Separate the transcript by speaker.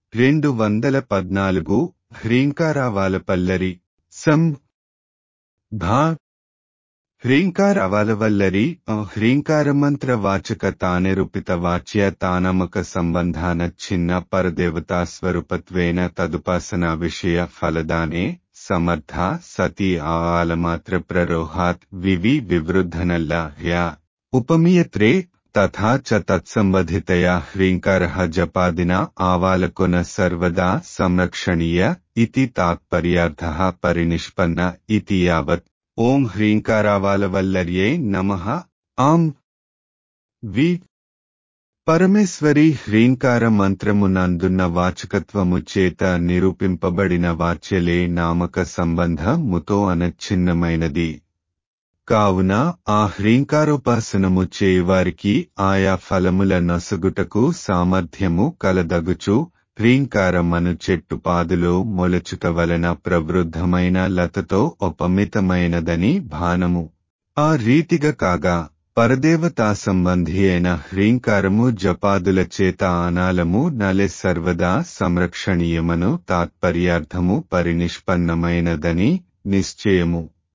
Speaker 1: రెండు వందల పద్నాలుగు హ్రీంకారావాల పల్లరి సం ధా హ్రీంకారావాలవల్లరి హ్రీంకారమంత్ర వాచక తానిరూపిత వాచ్య తానమక సంబంధాన చిన్న పరదేవతా స్వరూపత్వేన తదుపాసన విషయ ఫలదానే సమర్థ సతి ఆలమాత్ర ప్రరోహాత్ వివి వివృద్ధనల్ల హ్యా ఉపమీయత్రే తథా చ తత్సంబధితయా హ్రీంకారః జపాదినా ఆవాలకున సర్వదా సంరక్షణీయ ఇతి తాత్పర్యార్థः పరినిష్పన్న ఇతి యావత్ ఓం హ్రీంకారావాలవల్లర్యే నమః ఆం వి పరమేశ్వరి హ్రీంకార మంత్రమునందున్న వాచకత్వము చేత నిరూపింపబడిన వాచ్యలే నామక సంబంధముతో అనచ్ఛిన్నమైనది కావున ఆ హ్రీంకారోపాసనము చేయువారికి ఆయా ఫలముల నొసగుటకు సామర్థ్యము కలదగుచు హ్రీంకారమను చెట్టు పాదులో మొలచుట వలన ప్రవృద్ధమైన లతతో ఉపమితమైనదని భానము ఆ రీతిగా కాగా పరదేవతా సంబంధి అయిన హ్రీంకారము జపాదుల చేత ఆనాలము నలె సర్వదా సంరక్షణీయమను తాత్పర్యార్థము పరినిష్పన్నమైనదని నిశ్చయము